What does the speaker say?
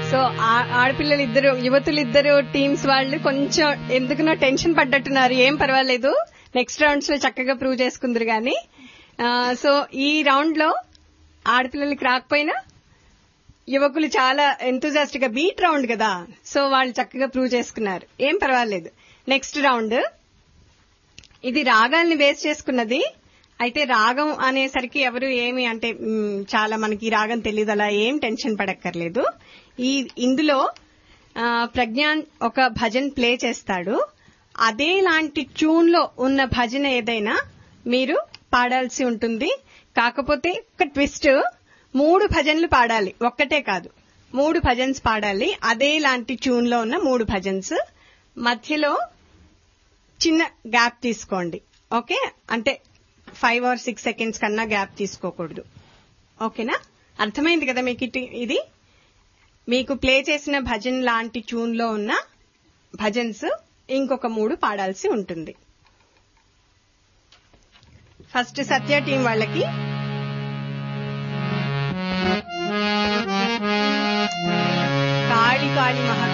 so ఆ- ఆడపిల్లలు ఇద్దరు యువతులు ఇద్దరు టీమ్స్ వాళ్ళు కొంచెం ఎందుకునో టెన్షన్ పడ్డట్టున్నారు ఏం పర్వాలేదు నెక్స్ట్ రౌండ్స్ లో చక్కగా ప్రూవ్ చేసుకుందరు గాని ఆ, సో ఈ రౌండ్ లో ఆడపిల్లలకి రాకపోయినా యువకులు చాలా ఎంతూజాస్టిక్ గా బీట్ రౌండ్ కదా సో వాళ్ళు చక్కగా ప్రూవ్ చేసుకున్నారు ఏం పర్వాలేదు నెక్స్ట్ రౌండ్ ఇది రాగాల్ని బేస్ చేసుకున్నది అయితే రాగం అనేసరికి ఎవరు ఏమి అంటే మ్, చాలా మనకి ఈ రాగం తెలియదు అలా ఏం టెన్షన్ పడక్కర్లేదు ఈ ఇందులో ఆ, ప్రజ్ఞాన్ ఒక భజన్ ప్లే చేస్తాడు అదే లాంటి ట్యూన్ లో ఉన్న భజన ఏదైనా మీరు పాడాల్సి ఉంటుంది కాకపోతే ఒక ట్విస్ట్ మూడు భజన్లు పాడాలి ఒక్కటే కాదు మూడు భజన్స్ పాడాలి అదే లాంటి ట్యూన్ లో ఉన్న మూడు భజన్స్ మధ్యలో చిన్న గ్యాప్ తీసుకోండి ఓకే అంటే ఫైవ్ ఆర్ సిక్స్ సెకండ్స్ కన్నా గ్యాప్ తీసుకోకూడదు ఓకేనా అర్థమైంది కదా మీకు ఇటు- ఇది మీకు ప్లే చేసిన భజన్ లాంటి ట్యూన్ లో ఉన్న భజన్స్ ఇంకొక మూడు పాడాల్సి ఉంటుంది ఫస్ట్ సత్య టీం వాళ్ళకి కాళి కాళి మహా